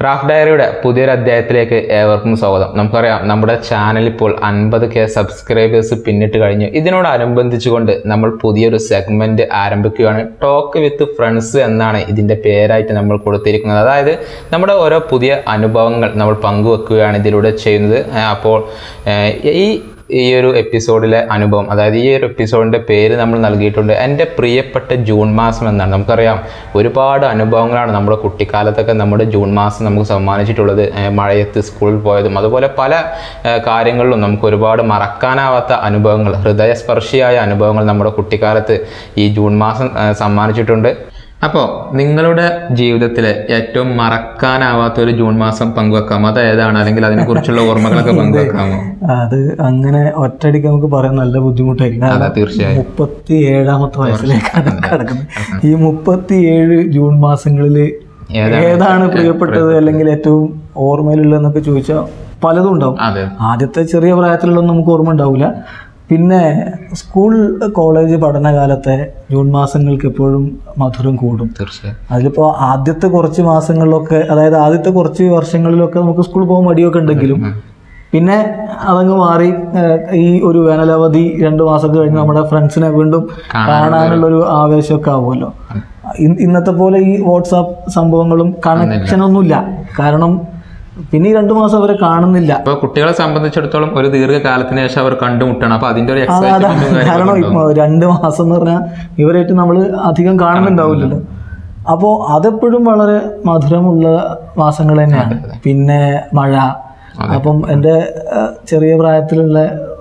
Raf ഡയറിയുടെ പുതിയൊരു അധ്യായത്തിലേക്ക് ഏവർക്കും സ്വാഗതം നമുക്കറിയാം നമ്മുടെ ചാനൽ ഇപ്പോൾ അൻപത് കെ സബ്സ്ക്രൈബേഴ്സ് പിന്നിട്ട് കഴിഞ്ഞു ഇതിനോടനുബന്ധിച്ചുകൊണ്ട് നമ്മൾ പുതിയൊരു സെഗ്മെന്റ് ആരംഭിക്കുകയാണ് ടോക്ക് വിത്ത് ഫ്രണ്ട്സ് എന്നാണ് ഇതിന്റെ പേരായിട്ട് നമ്മൾ കൊടുത്തിരിക്കുന്നത് അതായത് നമ്മുടെ ഓരോ പുതിയ അനുഭവങ്ങൾ നമ്മൾ പങ്കുവെക്കുകയാണ് ഇതിലൂടെ ചെയ്യുന്നത് ഏഹ് അപ്പോൾ ഏഹ് ഈ ഈ ഒരു എപ്പിസോഡിലെ അനുഭവം അതായത് ഈ ഒരു എപ്പിസോഡിൻ്റെ പേര് നമ്മൾ നൽകിയിട്ടുണ്ട് എൻ്റെ പ്രിയപ്പെട്ട ജൂൺ മാസം എന്നാണ് നമുക്കറിയാം ഒരുപാട് അനുഭവങ്ങളാണ് നമ്മുടെ കുട്ടിക്കാലത്തൊക്കെ നമ്മുടെ ജൂൺ മാസം നമുക്ക് സമ്മാനിച്ചിട്ടുള്ളത് ഏഹ് മഴയത്ത് സ്കൂളിൽ പോയതും അതുപോലെ പല ഏഹ് കാര്യങ്ങളിലും നമുക്ക് ഒരുപാട് മറക്കാനാവാത്ത അനുഭവങ്ങൾ ഹൃദയസ്പർശിയായ അനുഭവങ്ങൾ നമ്മുടെ കുട്ടിക്കാലത്ത് ഈ ജൂൺ മാസം ഏഹ് സമ്മാനിച്ചിട്ടുണ്ട് അപ്പോൾ നിങ്ങളുടെ ജീവിതത്തിലെ ഏറ്റവും മറക്കാനാവാത്ത ഒരു ജൂൺ മാസം പങ്കുവെക്കാം അത് ഏതാണ് അല്ലെങ്കിൽ അതിനെക്കുറിച്ചുള്ള ഓർമ്മകളൊക്കെ പങ്കുവെക്കാമോ അത് അങ്ങനെ ഒറ്റയടിക്ക് നമുക്ക് പറയാൻ നല്ല ബുദ്ധിമുട്ടായിരിക്കും അതെ കാരണം തീർച്ചയായും മുപ്പത്തി ഏഴാമത്തെ വയസ്സിലേക്കാണ് കിടക്കുന്നത് ഈ മുപ്പത്തി ഏഴ് ജൂൺ മാസങ്ങളിൽ ഏതാണ് ഏതാണ് പ്രിയപ്പെട്ടത് അല്ലെങ്കിൽ ഏറ്റവും ഓർമ്മയിലുള്ളതെന്നൊക്കെ ചോദിച്ചാൽ പലതും ഉണ്ടാവും അതെ ആദ്യത്തെ ചെറിയ പ്രായത്തിലുള്ളതൊന്നും നമുക്ക് ഓർമ്മ ഉണ്ടാവില്ല പിന്നെ സ്കൂൾ കോളേജ് പഠനകാലത്തെ ജൂൺ മാസങ്ങൾക്ക് എപ്പോഴും മധുരം കൂടും തീർച്ചയായും അതിലിപ്പോൾ ആദ്യത്തെ കുറച്ച് മാസങ്ങളിലൊക്കെ അതായത് ആദ്യത്തെ കുറച്ച് വർഷങ്ങളിലൊക്കെ നമുക്ക് സ്കൂളിൽ പോകാൻ മടിയൊക്കെ ഉണ്ടെങ്കിലും പിന്നെ അതങ്ങ് മാറി ഏഹ്, ഈ ഒരു വേനലവധി രണ്ട് മാസമൊക്കെ കഴിഞ്ഞ് നമ്മുടെ ഫ്രണ്ട്സിനെ വീണ്ടും കാണാനുള്ളൊരു ആവേശമൊക്കെ ആവുമല്ലോ ഇ- ഇന്നത്തെ പോലെ ഈ വാട്സാപ്പ് സംഭവങ്ങളും കണക്ഷനൊന്നുമില്ല കാരണം പിന്നെ ഈ രണ്ടു മാസം അവരെ കാണുന്നില്ല അപ്പോൾ കുട്ടികളെ സംബന്ധിച്ചിടത്തോളം ഒരു ദീർഘകാലത്തിന് ശേഷം അവർ കണ്ടുമുട്ടണം അപ്പോൾ അതിന്റെ ഒരു അതാ എക്സൈറ്റ്മെന്റും കാരണം ഇപ്പൊ രണ്ട് മാസം എന്ന് പറഞ്ഞാൽ ഇവരായിട്ട് നമ്മൾ അധികം കാണുന്നുണ്ടാവില്ലല്ലോ അപ്പോൾ അതെപ്പോഴും വളരെ മധുരമുള്ള മാസങ്ങൾ തന്നെയാണ് പിന്നെ മഴ അപ്പം എൻ്റെ ഏഹ്, ചെറിയ പ്രായത്തിലുള്ള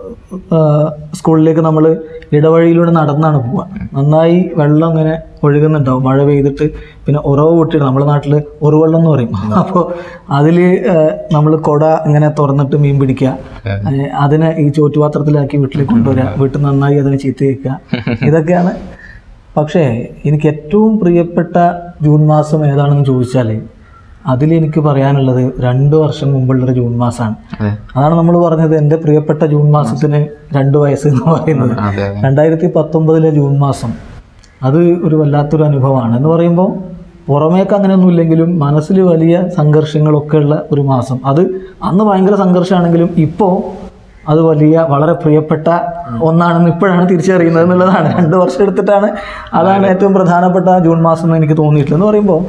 ഏഹ്, സ്കൂളിലേക്ക് നമ്മൾ ഇടവഴിയിലൂടെ നടന്നാണ് പോവുക നന്നായി വെള്ളം ഇങ്ങനെ ഒഴുകുന്നുണ്ടാവും മഴ പെയ്തിട്ട് പിന്നെ ഉറവ് പൊട്ടിയിട്ട് നമ്മുടെ നാട്ടിൽ ഉറുവെള്ളം എന്ന് പറയും അപ്പോൾ അതിൽ നമ്മൾ കുട ഇങ്ങനെ തുറന്നിട്ട് മീൻ പിടിക്കുക ഏഹ് അതിനെ ഈ ചോറ്റുപാത്രത്തിലാക്കി വീട്ടിലേക്ക് കൊണ്ടുവരിക വീട്ടിൽ നന്നായി അതിനെ ചീത്ത വയ്ക്കുക ഇതൊക്കെയാണ് പക്ഷേ എനിക്ക് ഏറ്റവും പ്രിയപ്പെട്ട ജൂൺ മാസം ഏതാണെന്ന് ചോദിച്ചാൽ അതിലെനിക്ക് പറയാനുള്ളത് രണ്ട് വർഷം മുമ്പുള്ളൊരു ജൂൺ മാസമാണ് അതെ അതാണ് നമ്മൾ പറഞ്ഞത് എൻ്റെ പ്രിയപ്പെട്ട ജൂൺ മാസത്തിന് രണ്ട് വയസ്സ് എന്ന് പറയുന്നത് അതെ അതെ രണ്ടായിരത്തി പത്തൊമ്പതിലെ ജൂൺ മാസം അത് ഒരു വല്ലാത്തൊരു അനുഭവമാണ് എന്ന് പറയുമ്പോൾ പുറമേക്ക് അങ്ങനെയൊന്നും ഇല്ലെങ്കിലും മനസ്സിൽ വലിയ സംഘർഷങ്ങളൊക്കെ ഉള്ള ഒരു മാസം അത് അന്ന് ഭയങ്കര സംഘർഷമാണെങ്കിലും ഇപ്പോൾ അത് വലിയ വളരെ പ്രിയപ്പെട്ട ഒന്നാണെന്ന് ഇപ്പോഴാണ് തിരിച്ചറിയുന്നത് എന്നുള്ളതാണ് രണ്ട് വർഷം എടുത്തിട്ടാണ് അതാണ് ഏറ്റവും പ്രധാനപ്പെട്ട ജൂൺ മാസം എന്ന് എനിക്ക് തോന്നിയിട്ടുള്ളത് എന്ന് പറയുമ്പോൾ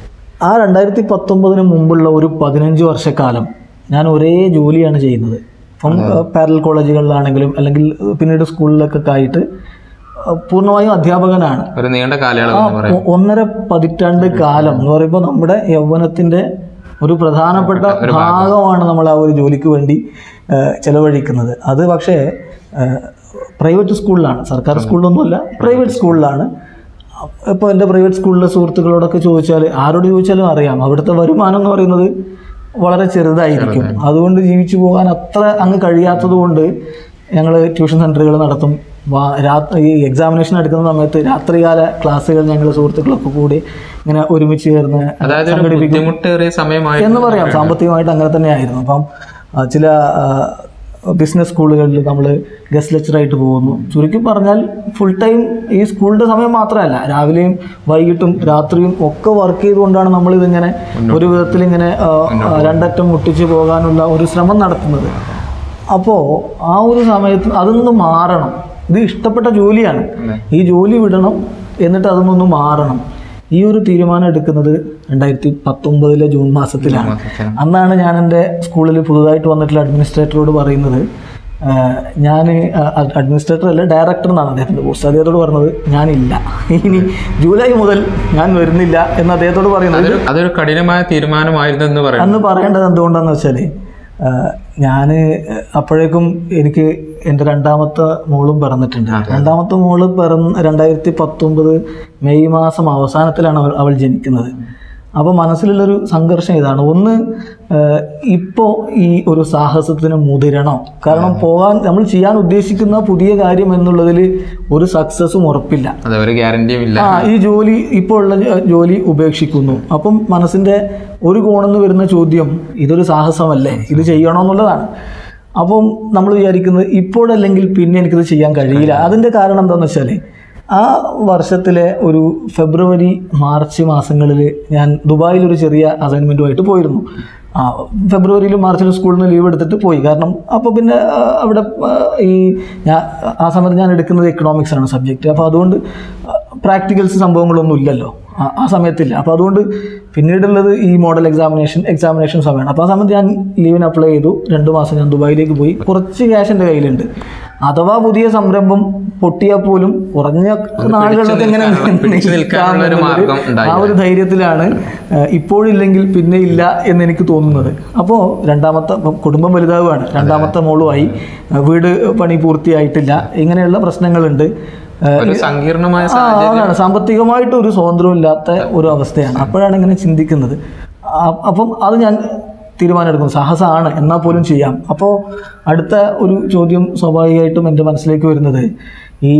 ആ രണ്ടായിരത്തി പത്തൊമ്പതിന് മുമ്പുള്ള ഒരു പതിനഞ്ച് വർഷക്കാലം ഞാൻ ഒരേ ജോലിയാണ് ചെയ്യുന്നത് ഇപ്പം പാരൽ കോളേജുകളിലാണെങ്കിലും അല്ലെങ്കിൽ പിന്നീട് സ്കൂളിലൊക്കെ ആയിട്ട് അഹ് പൂർണ്ണമായും അധ്യാപകനാണ് ഒരു നീണ്ട കാലയളവ് എന്ന് പറയാം ഒ- ഒന്നര പതിറ്റാണ്ട് കാലം എന്ന് പറയുമ്പോൾ നമ്മുടെ യൗവനത്തിന്റെ ഒരു പ്രധാനപ്പെട്ട ഭാഗമാണ് നമ്മൾ ആ ഒരു ജോലിക്ക് വേണ്ടി ഏഹ്, ചെലവഴിക്കുന്നത് അത് പക്ഷേ പ്രൈവറ്റ് സ്കൂളിലാണ് സർക്കാർ സ്കൂളിലൊന്നുമല്ല പ്രൈവറ്റ് സ്കൂളിലാണ് ഇപ്പോൾ എൻ്റെ പ്രൈവറ്റ് സ്കൂളിലെ സുഹൃത്തുക്കളോടൊക്കെ ചോദിച്ചാൽ ആരോട് ചോദിച്ചാലും അറിയാം അവിടുത്തെ വരുമാനം എന്ന് പറയുന്നത് വളരെ ചെറുതായിരിക്കും അതുകൊണ്ട് ജീവിച്ചു പോകാൻ അത്ര അങ്ങ് കഴിയാത്തത് കൊണ്ട് ഞങ്ങൾ ട്യൂഷൻ സെൻ്ററുകൾ നടത്തും വാ- രാത്രി ഈ എക്സാമിനേഷൻ എടുക്കുന്ന സമയത്ത് രാത്രികാല ക്ലാസ്സുകൾ ഞങ്ങൾ സുഹൃത്തുക്കളൊക്കെ കൂടി ഇങ്ങനെ ഒരുമിച്ച് ചേർന്ന് അതായത് ഒരു ബുദ്ധിമുട്ടേറിയ സമയമായി എന്ന് പറയാം സാമ്പത്തികമായിട്ട് അങ്ങനെ തന്നെയായിരുന്നു അപ്പം ആ, ചില ബിസിനസ് സ്കൂളുകളിൽ നമ്മൾ ഗസ്റ്റ് ലെക്ചറായിട്ട് പോകുന്നു ചുരുക്കി പറഞ്ഞാൽ ഫുൾ ടൈം ഈ സ്കൂളിൻ്റെ സമയം മാത്രമല്ല രാവിലെയും വൈകിട്ടും രാത്രിയും ഒക്കെ വർക്ക് ചെയ്തുകൊണ്ടാണ് നമ്മളിതിങ്ങനെ ഒരു വിധത്തിൽ ഇങ്ങനെ ആ, ആ, രണ്ടറ്റം മുട്ടിച്ച് പോകാനുള്ള ഒരു ശ്രമം നടത്തുന്നത് അപ്പോൾ ആ ഒരു സമയത്ത് അതൊന്ന് മാറണം ഇത് ഇഷ്ടപ്പെട്ട ജോലിയാണ് ഈ ജോലി വിടണം എന്നിട്ട് അതൊന്നൊന്ന് മാറണം ഈ ഒരു തീരുമാനം എടുക്കുന്നത് രണ്ടായിരത്തി പത്തൊമ്പതിലെ ജൂൺ മാസത്തിലാണ് അന്നാണ് ഞാൻ എൻ്റെ സ്കൂളിൽ പുതുതായിട്ട് വന്നിട്ടുള്ള അഡ്മിനിസ്ട്രേറ്ററോട് പറയുന്നത് ഞാൻ അഡ്മിനിസ്ട്രേറ്റർ അല്ല ഡയറക്ടർ എന്നാണ് അദ്ദേഹത്തിൻ്റെ പോസ്റ്റ് അദ്ദേഹത്തോട് പറഞ്ഞത് ഞാനില്ല ഇനി ജൂലൈ മുതൽ ഞാൻ വരുന്നില്ല എന്ന് അദ്ദേഹത്തോട് പറയുന്നത് അതൊരു അതൊരു കഠിനമായ തീരുമാനമായിരുന്നു എന്ന് പറയാം അന്ന് പറയേണ്ടത് എന്തുകൊണ്ടാന്ന് വെച്ചാൽ ഞാൻ അപ്പോഴേക്കും എനിക്ക് എൻ്റെ രണ്ടാമത്തെ മോളും പിറന്നിട്ടുണ്ട് രണ്ടാമത്തെ മോള് പിറന്ന് രണ്ടായിരത്തി പത്തൊമ്പത് മെയ് മാസം അവസാനത്തിലാണ് അവൾ അവൾ ജനിക്കുന്നത് അപ്പോൾ മനസ്സിലുള്ളൊരു സംഘർഷം ഇതാണ് ഒന്ന് ഇപ്പോൾ ഈ ഒരു സാഹസത്തിന് മുതിരണോ കാരണം പോകാൻ നമ്മൾ ചെയ്യാൻ ഉദ്ദേശിക്കുന്ന പുതിയ കാര്യം എന്നുള്ളതിൽ ഒരു സക്സസ്സും ഉറപ്പില്ല അതെ ഒരു ഗ്യാരണ്ടിയും ഇല്ല ആ ഈ ജോലി ഇപ്പോൾ ഉള്ള ജോ- ജോലി ഉപേക്ഷിക്കുന്നു അപ്പം മനസ്സിൻ്റെ ഒരു കോണെന്ന് വരുന്ന ചോദ്യം ഇതൊരു സാഹസമല്ലേ ഇത് ചെയ്യണോ എന്നുള്ളതാണ് അപ്പം നമ്മൾ വിചാരിക്കുന്നത് ഇപ്പോഴല്ലെങ്കിൽ പിന്നെ എനിക്കിത് ചെയ്യാൻ കഴിയില്ല അതിൻ്റെ കാരണം എന്താണെന്ന് വെച്ചാൽ ആ വർഷത്തിലെ ഒരു ഫെബ്രുവരി മാർച്ച് മാസങ്ങളിൽ ഞാൻ ദുബായിൽ ഒരു ചെറിയ അസൈൻമെൻറ്റുമായിട്ട് പോയിരുന്നു ആ ഫെബ്രുവരിയിലും മാർച്ചിലും സ്കൂളിൽ നിന്ന് ലീവ് എടുത്തിട്ട് പോയി കാരണം അപ്പോൾ പിന്നെ ആ, അവിടെ ആ, ഈ ഞാൻ ആ സമയത്ത് ഞാൻ എടുക്കുന്നത് എക്കണോമിക്സ് ആണ് സബ്ജക്റ്റ് അപ്പോൾ അതുകൊണ്ട് പ്രാക്ടിക്കൽസ് സംഭവങ്ങളൊന്നും ഇല്ലല്ലോ ആ- ആ സമയത്തില്ല അപ്പോൾ അതുകൊണ്ട് പിന്നീടുള്ളത് ഈ മോഡൽ എക്സാമിനേഷൻ എക്സാമിനേഷൻ സമയമാണ് അപ്പോൾ ആ സമയത്ത് ഞാൻ ലീവിന് അപ്ലൈ ചെയ്തു രണ്ട് മാസം ഞാൻ ദുബായിലേക്ക് പോയി കുറച്ച് ക്യാഷ് എൻ്റെ കയ്യിലുണ്ട് അഥവാ പുതിയ സംരംഭം പൊട്ടിയാൽ പോലും കുറഞ്ഞ നാളുകളൊക്കെ എങ്ങനെ നിൽക്കാനുള്ള- പിടിച്ചു നിൽക്കാനുള്ള ഒരു മാർഗ്ഗം നിൽക്കാം ഉണ്ടായി. ആ ഒരു ധൈര്യത്തിലാണ് ഏഹ്, ഇപ്പോഴില്ലെങ്കിൽ പിന്നെ ഇല്ല എന്ന് എനിക്ക് തോന്നുന്നത് അപ്പോൾ രണ്ടാമത്തെ ഇപ്പം കുടുംബം വലുതാവുകയാണ് രണ്ടാമത്തെ മോളുമായി ഏഹ്, വീട് പണി പൂർത്തിയായിട്ടില്ല ഇങ്ങനെയുള്ള പ്രശ്നങ്ങളുണ്ട് ഏഹ്, ഒരു സങ്കീർണമായ ആ, അതാണ് സാമ്പത്തികമായിട്ട് ഒരു സ്വാതന്ത്ര്യം ഇല്ലാത്ത ഒരു അവസ്ഥയാണ് അപ്പോഴാണ് ഇങ്ങനെ ചിന്തിക്കുന്നത് ആ- അപ്പം അത് ഞാൻ തീരുമാനമെടുക്കും സാഹസമാണ് എന്നാൽ പോലും ചെയ്യാം അപ്പോൾ അടുത്ത ഒരു ചോദ്യം സ്വാഭാവികമായിട്ടും എൻ്റെ മനസ്സിലേക്ക് വരുന്നത് ഈ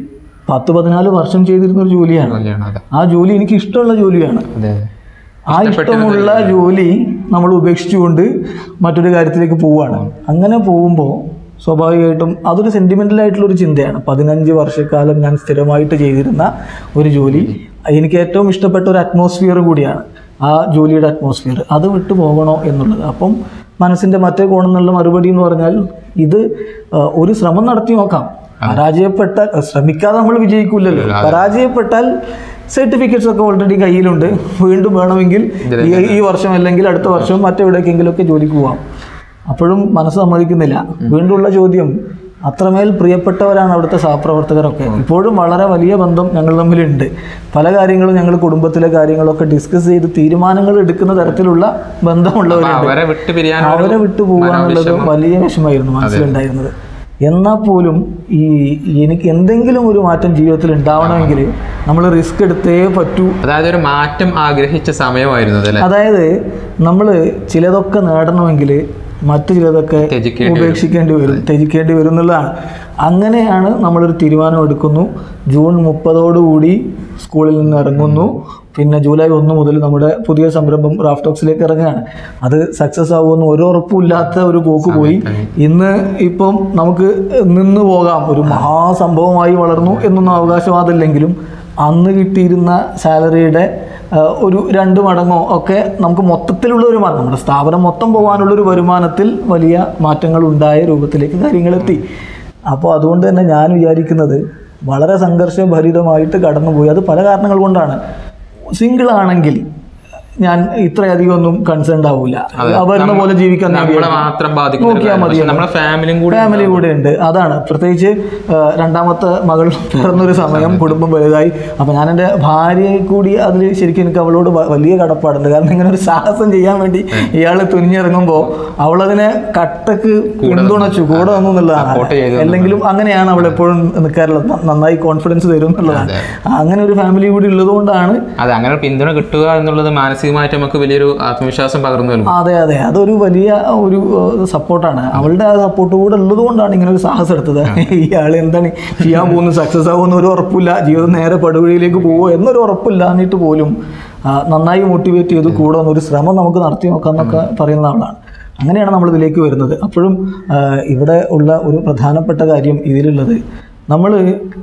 പത്ത് പതിനാല് വർഷം ചെയ്തിരുന്ന ഒരു ജോലിയാണ് ജോലിയാണ് അതെ ആ ജോലി എനിക്ക് ഇഷ്ടമുള്ള ജോലിയാണ് അതെ ആ ഇഷ്ടമുള്ള ജോലി നമ്മൾ ഉപേക്ഷിച്ചുകൊണ്ട് മറ്റൊരു കാര്യത്തിലേക്ക് പോവുകയാണ് അങ്ങനെ പോകുമ്പോൾ സ്വാഭാവികമായിട്ടും അതൊരു സെൻറ്റിമെൻ്റൽ ആയിട്ടുള്ള ഒരു ചിന്തയാണ് പതിനഞ്ച് വർഷക്കാലം ഞാൻ സ്ഥിരമായിട്ട് ചെയ്തിരുന്ന ഒരു ജോലി എനിക്ക് ഏറ്റവും ഇഷ്ടപ്പെട്ട ഒരു അറ്റ്മോസ്ഫിയർ കൂടിയാണ് ആ ജോലിയുടെ അറ്റ്മോസ്ഫിയർ അത് വിട്ടു പോകണോ എന്നുള്ളത് അപ്പം മനസ്സിൻ്റെ മറ്റേ കോണിൽ നിന്നുള്ള മറുപടി എന്ന് പറഞ്ഞാൽ ഇത് ആ, ഒരു ശ്രമം നടത്തി നോക്കാം പരാജയപ്പെട്ടാൽ ശ്രമിക്കാതെ നമ്മൾ വിജയിക്കില്ലല്ലോ പരാജയപ്പെട്ടാൽ സർട്ടിഫിക്കറ്റ്സ് ഒക്കെ ഓൾറെഡി കയ്യിലുണ്ട് വീണ്ടും വേണമെങ്കിൽ ഈ ഈ വർഷം അല്ലെങ്കിൽ അടുത്ത വർഷം മറ്റെവിടേക്കെങ്കിലുമൊക്കെ ജോലിക്ക് പോവാം അപ്പോഴും മനസ്സ് സമ്മതിക്കുന്നില്ല വീണ്ടുമുള്ള ചോദ്യം അത്രമേൽ പ്രിയപ്പെട്ടവരാണ് അവിടുത്തെ സഹപ്രവർത്തകരൊക്കെ ഇപ്പോഴും വളരെ വലിയ ബന്ധം ഞങ്ങൾ തമ്മിലുണ്ട് പല കാര്യങ്ങളും ഞങ്ങൾ കുടുംബത്തിലെ കാര്യങ്ങളൊക്കെ ഡിസ്കസ് ചെയ്ത് തീരുമാനങ്ങൾ എടുക്കുന്ന തരത്തിലുള്ള ബന്ധമുള്ളവരുണ്ട് അവരെ വിട്ടു പിരിയാൻ അവരെ വിട്ടു പോകാന്നുള്ളത് വലിയ വിഷമായിരുന്നു മനസ്സിലുണ്ടായിരുന്നത് എന്നാൽ പോലും ഈ എനിക്ക് എന്തെങ്കിലും ഒരു മാറ്റം ജീവിതത്തിൽ ഉണ്ടാവണമെങ്കിൽ നമ്മൾ റിസ്ക് എടുത്തേ പറ്റൂ അതായത് ഒരു മാറ്റം ആഗ്രഹിച്ച സമയമായിരുന്നു അതല്ലേ അതായത് നമ്മൾ ചിലതൊക്കെ നേടണമെങ്കിൽ മറ്റു ചിലതൊക്കെ ത്യജിക്കേണ്ടി ഉപേക്ഷിക്കേണ്ടി വരും ത്യജിക്കേണ്ടി വരും എന്നുള്ളതാണ് അങ്ങനെയാണ് നമ്മളൊരു തീരുമാനം എടുക്കുന്നു ജൂൺ മുപ്പതോടുകൂടി സ്കൂളിൽ നിന്ന് ഇറങ്ങുന്നു പിന്നെ ജൂലൈ ഒന്ന് മുതൽ നമ്മുടെ പുതിയ സംരംഭം റാഫ്റ്റോക്സിലേക്ക് ഇറങ്ങുകയാണ് അത് സക്സസ് ആവുമെന്ന് ഒരു ഉറപ്പുമില്ലാത്ത ഒരു പോക്ക് പോയി ഇന്ന് ഇപ്പം നമുക്ക് നിന്ന് പോകാം ഒരു മഹാസംഭവമായി വളർന്നു എന്നൊന്നും അവകാശവാദമില്ലെങ്കിലും അന്ന് കിട്ടിയിരുന്ന സാലറിയുടെ ആ, ഒരു രണ്ട് മടങ്ങോ ഒക്കെ നമുക്ക് മൊത്തത്തിലുള്ള ഒരു മാറ്റം നമ്മുടെ സ്ഥാപനം മൊത്തം പോകാനുള്ള ഒരു വരുമാനത്തിൽ വലിയ മാറ്റങ്ങൾ ഉണ്ടായ രൂപത്തിലേക്ക് കാര്യങ്ങളെത്തി അപ്പോൾ അതുകൊണ്ട് തന്നെ ഞാൻ വിചാരിക്കുന്നത് വളരെ സംഘർഷഭരിതമായിട്ട് കടന്നുപോയി അത് പല കാരണങ്ങൾ കൊണ്ടാണ് സിംഗിൾ ആണെങ്കിൽ ഞാൻ ഇത്രയധികം ഒന്നും കൺസേൺഡ് ആവില്ല വരുന്ന പോലെ ജീവിക്കാൻ ഞാൻ നമ്മളെ വിചാരിക്കും. മാത്രം ബാധിക്കുന്ന ഒരു നോക്കിയാൽ കാര്യം. പക്ഷെ മതിയല്ലോ. നമ്മളെ ഫാമിലിയും കൂടി ഫാമിലി കൂടെ ഉണ്ട് അതാണ് പ്രത്യേകിച്ച് ആ, രണ്ടാമത്തെ മകൾ പിറന്നൊരു സമയം കുടുംബം വലുതായി അപ്പം ഞാൻ എൻ്റെ ഭാര്യയെ കൂടി അതിൽ ശരിക്കും എനിക്ക് അവളോട് വ- വലിയ കടപ്പാടുണ്ട് കാരണം ഇങ്ങനെ ഒരു സാഹസം ചെയ്യാൻ വേണ്ടി ഇയാൾ തുനിഞ്ഞിറങ്ങുമ്പോൾ അവളതിനെ കട്ടക്ക് പിന്തുണച്ചു കൂടെ വന്നു എന്നുള്ളതാണ് Support ചെയ്തു അല്ലെങ്കിലും അങ്ങനെയാണ് അവൾ എപ്പോഴും നിൽക്കാറുള്ളത് ന- നന്നായി കോൺഫിഡൻസ് തരും എന്നുള്ളതാണ് അങ്ങനെ ഒരു ഫാമിലി കൂടി ഉള്ളതുകൊണ്ടാണ് അതെ അങ്ങനെ ഒരു പിന്തുണ കിട്ടുക എന്നുള്ളത് മാനസികമായിട്ട് നമുക്ക് വലിയൊരു ആത്മവിശ്വാസം പകർന്നു നൽകും അതെ അതെ അതൊരു വലിയ ഒരു സപ്പോർട്ടാണ് അവളുടെ ആ സപ്പോർട്ട് കൂടെ ഉള്ളത് കൊണ്ടാണ് ഇങ്ങനെ ഒരു സാഹസം എടുത്തത് ഇയാൾ എന്താണ് ചെയ്യാൻ പോകുന്നത് സക്സസ് ആവുമെന്ന് ഒരു ഉറപ്പില്ല ജീവിതം നേരെ പടുവഴിയിലേക്ക് പോവോ എന്നൊരു ഉറപ്പില്ല എന്നിട്ട് പോലും ആ, നന്നായി മോട്ടിവേറ്റ് ചെയ്ത് കൂടെ വന്ന് ഒരു ശ്രമം നമുക്ക് നടത്തി നോക്കാം എന്നൊക്കെ പറയുന്ന ആളാണ് അങ്ങനെയാണ് നമ്മൾ ഇതിലേക്ക് വരുന്നത് അപ്പോഴും ആ, ഇവിടെ ഉള്ള ഒരു പ്രധാനപ്പെട്ട കാര്യം ഇതിലുള്ളത് നമ്മൾ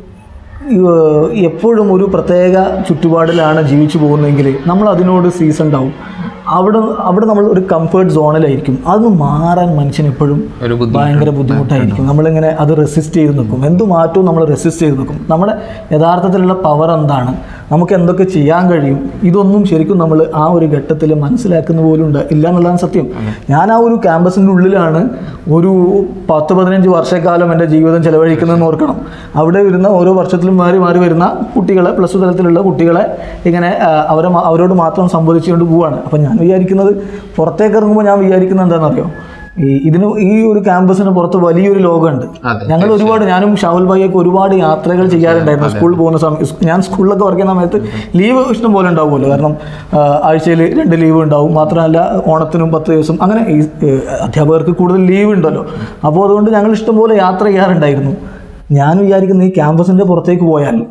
എപ്പോഴും ഒരു പ്രത്യേക ചുറ്റുപാടിലാണ് ജീവിച്ചു പോകുന്നതെങ്കിൽ നമ്മൾ അതിനോട് സീസൺ ആവും അവിടെ അവിടെ നമ്മൾ ഒരു കംഫേർട്ട് സോണിലായിരിക്കും അതൊന്ന് മാറാൻ മനുഷ്യന് എപ്പോഴും ഒരു ബുദ്ധി ഭയങ്കര ബുദ്ധിമുട്ടായിരിക്കും നമ്മളിങ്ങനെ അത് റെസിസ്റ്റ് ചെയ്ത് നിൽക്കും എന്ത് മാറ്റവും നമ്മൾ റെസിസ്റ്റ് ചെയ്ത് നിൽക്കും നമ്മുടെ യഥാർത്ഥത്തിലുള്ള പവർ എന്താണ് നമുക്ക് എന്തൊക്കെ ചെയ്യാൻ കഴിയും ഇതൊന്നും ശരിക്കും നമ്മൾ ആ ഒരു ഘട്ടത്തിൽ മനസ്സിലാക്കുന്ന പോലും ഉണ്ട് ഇല്ല എന്നുള്ളതാണ് സത്യം ഞാൻ ആ ഒരു ക്യാമ്പസിൻ്റെ ഉള്ളിലാണ് ഒരു പത്ത് പതിനഞ്ച് വർഷക്കാലം എൻ്റെ ജീവിതം ചെലവഴിക്കുന്നതെന്ന് ഓർക്കണം അവിടെ വരുന്ന ഓരോ വർഷത്തിലും മാറി മാറി വരുന്ന കുട്ടികളെ പ്ലസ് ടു തലത്തിലുള്ള കുട്ടികളെ ഇങ്ങനെ ആ, അവരെ മാ- അവരോട് മാത്രം സംബോധിച്ചുകൊണ്ട് പോവാണ് അപ്പം ഞാൻ വിചാരിക്കുന്നത് പുറത്തേക്ക് ഇറങ്ങുമ്പോൾ ഞാൻ വിചാരിക്കുന്നത് എന്താണെന്നറിയോ ഈ ഇതിന് ഈ ഒരു ക്യാമ്പസിന് പുറത്ത് വലിയൊരു ലോകമുണ്ട് അതെ ഞങ്ങൾ ഒരുപാട് ഞാനും ഷാവുൽ ഭായിയൊക്കെ ഒരുപാട് യാത്രകൾ ചെയ്യാറുണ്ടായിരുന്നു സ്കൂളിൽ പോകുന്ന സമയം ഞാൻ സ്കൂളിലൊക്കെ വർക്ക് ചെയ്യുന്ന സമയത്ത് ലീവ് ഇഷ്ടം പോലെ ഉണ്ടാവുമല്ലോ കാരണം ആഴ്ചയിൽ രണ്ട് ലീവ് ഉണ്ടാവും മാത്രമല്ല ഓണത്തിനും പത്ത് ദിവസം അങ്ങനെ ഈ ഏഹ്, അധ്യാപകർക്ക് കൂടുതൽ ലീവ് ഉണ്ടല്ലോ അപ്പോൾ അതുകൊണ്ട് ഞങ്ങൾ ഇഷ്ടംപോലെ യാത്ര ചെയ്യാറുണ്ടായിരുന്നു ഞാൻ വിചാരിക്കുന്ന ഈ ക്യാമ്പസിൻ്റെ പുറത്തേക്ക് പോയാൽ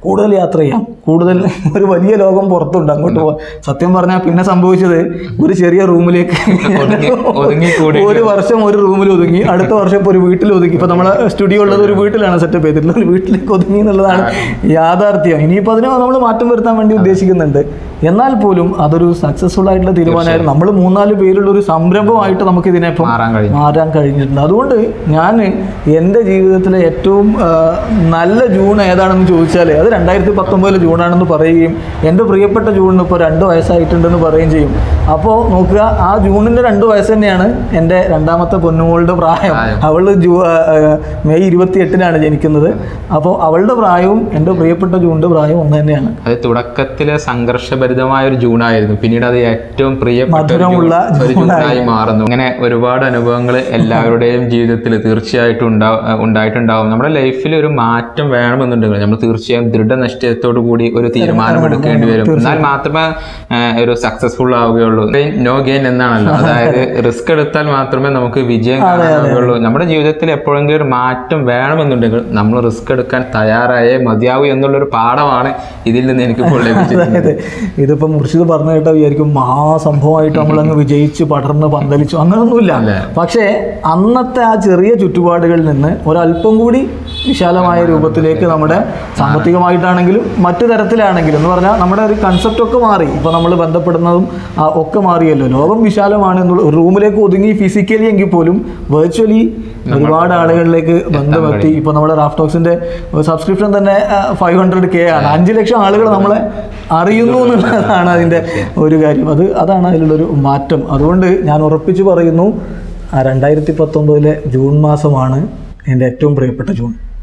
കൂടുതൽ യാത്ര ചെയ്യാം കൂടുതൽ ഒരു വലിയ ലോകം പുറത്തുണ്ട് അങ്ങോട്ട് പോകാം സത്യം പറഞ്ഞാൽ പിന്നെ സംഭവിച്ചത് ഒരു ചെറിയ റൂമിലേക്ക് ഒതുങ്ങി ഒതുങ്ങിക്കൂടി ഒരു വർഷം ഒരു റൂമിൽ ഒതുങ്ങി അടുത്ത വർഷം ഇപ്പോൾ ഒരു വീട്ടിൽ ഒതുങ്ങി ഇപ്പോൾ നമ്മളെ സ്റ്റുഡിയോ ഉള്ളത് ഒരു വീട്ടിലാണ് സെറ്റപ്പ് ചെയ്തിട്ടുള്ളത് ഒരു വീട്ടിലേക്ക് ഒതുങ്ങി എന്നുള്ളതാണ് യാഥാർത്ഥ്യം ഇനിയിപ്പോൾ അതിന് നമ്മൾ മാറ്റം വരുത്താൻ വേണ്ടി ഉദ്ദേശിക്കുന്നുണ്ട് എന്നാൽ പോലും അതൊരു സക്സസ്ഫുൾ ആയിട്ടുള്ള തീരുമാനമായിരുന്നു നമ്മൾ മൂന്നാല് പേരുള്ള ഒരു സംരംഭമായിട്ട് നമുക്ക് ഇതിനെ ഇപ്പം മാറാൻ കഴിയും മാറാൻ കഴിഞ്ഞിട്ടുണ്ട് അതുകൊണ്ട് ഞാൻ എൻ്റെ ജീവിതത്തിലെ ഏറ്റവും ആ, നല്ല ജൂൺ ഏതാണെന്ന് ചോദിച്ചാൽ അത് രണ്ടായിരത്തി പത്തൊമ്പതിലെ ജൂണാണെന്ന് പറയുകയും എൻ്റെ പ്രിയപ്പെട്ട ജൂണിന് ഇപ്പോൾ രണ്ട് വയസ്സായിട്ടുണ്ടെന്ന് പറയുകയും ചെയ്യും അപ്പോൾ നോക്കുക ആ ജൂണിൻ്റെ രണ്ട് വയസ്സ് തന്നെയാണ് എൻ്റെ രണ്ടാമത്തെ പൊന്നുമോളുടെ പ്രായം പ്രായം. അവൾ ജൂ ആ, ആ, മെയ് ഇരുപത്തി എട്ടിനാണ് ജനിക്കുന്നത് അപ്പോൾ അവളുടെ പ്രായവും എൻ്റെ പ്രിയപ്പെട്ട ജൂണിൻ്റെ പ്രായവും ഒന്ന് തന്നെയാണ് അത് തുടക്കത്തിലെ സംഘർഷഭരിതമായ ഒരു ജൂണായിരുന്നു പിന്നീട് അത് ഏറ്റവും പ്രിയപ്പെട്ട ഒരു മധുരമുള്ള ജൂൺ- ഒരു ജൂണായി മാറുന്നു അങ്ങനെ ഒരുപാട് അനുഭവങ്ങൾ എല്ലാവരുടെയും ജീവിതത്തിൽ തീർച്ചയായിട്ടും ഉണ്ടാവും ഉണ്ടായിട്ടുണ്ടാവും നമ്മുടെ ലൈഫിൽ ഒരു മാറ്റം വേണമെന്നുണ്ടെങ്കിൽ നമ്മൾ തീർച്ചയായും ദൃഢനിശ്ചയത്തോടു കൂടി ഒരു തീരുമാനം എടുക്കേണ്ടി വരും എന്നാൽ മാത്രമേ ആ, ഒരു സക്സസ്ഫുൾ ആവുകയുള്ളൂ നോ ഗെയിൻ എന്നാണല്ലോ അതായത് റിസ്ക് എടുത്താൽ മാത്രമേ നമുക്ക് വിജയം കാണാനാവുകയുള്ളൂ നമ്മുടെ ജീവിതത്തിൽ എപ്പോഴെങ്കിലും ഒരു മാറ്റം വേണമെന്നുണ്ടെങ്കിൽ നമ്മൾ റിസ്ക് എടുക്കാൻ തയ്യാറായേ മതിയാവൂ എന്നുള്ളൊരു പാഠമാണ് ഇതിൽ നിന്ന് എനിക്കിപ്പോൾ ലഭിച്ചത് അതായത് ഇതിപ്പോൾ മുർഷിദ് പറഞ്ഞു കേട്ടാൽ വിചാരിക്കും മഹാസംഭവമായിട്ട് നമ്മളങ്ങ് വിജയിച്ച് പടർന്ന് പന്തലിച്ചു അങ്ങനൊന്നുമില്ല പക്ഷേ അന്നത്തെ ആ ചെറിയ ചുറ്റുപാടുകളിൽ നിന്ന് ഒരല്പം കൂടി വിശാലമായ രൂപത്തിലേക്ക് നമ്മുടെ സാമ്പത്തികമായിട്ടാണെങ്കിലും മറ്റു തരത്തിലാണെങ്കിലും എന്ന് പറഞ്ഞാൽ നമ്മുടെ ഒരു കൺസെപ്റ്റ് ഒക്കെ മാറി ഇപ്പോൾ നമ്മൾ ബന്ധപ്പെടുന്നതും ആ, ഒക്കെ മാറിയല്ലോ ലോകം വിശാലമാണ് എന്നുള്ള ഒരു റൂമിലേക്ക് ഒതുങ്ങി ഫിസിക്കലി എങ്കിൽ പോലും വെർച്വലി ഒരുപാട് ആളുകളിലേക്ക് ബന്ധമെത്തി ഇപ്പോൾ നമ്മുടെ റാഫ്റ്റോക്സിന്റെ സബ്സ്ക്രിപ്ഷൻ തന്നെ ഫൈവ് ഹൺഡ്രഡ് കെ ആണ് അഞ്ച് ലക്ഷം ആളുകൾ നമ്മളെ അറിയുന്നു എന്നുള്ളതാണ് അതിൻ്റെ ഒരു കാര്യം അത് അതാണ് അതിലുള്ളൊരു മാറ്റം അതുകൊണ്ട് ഞാൻ ഉറപ്പിച്ചു പറയുന്നു ആ രണ്ടായിരത്തി പത്തൊമ്പതിലെ ജൂൺ മാസമാണ് എൻ്റെ ഏറ്റവും പ്രിയപ്പെട്ട ജൂൺ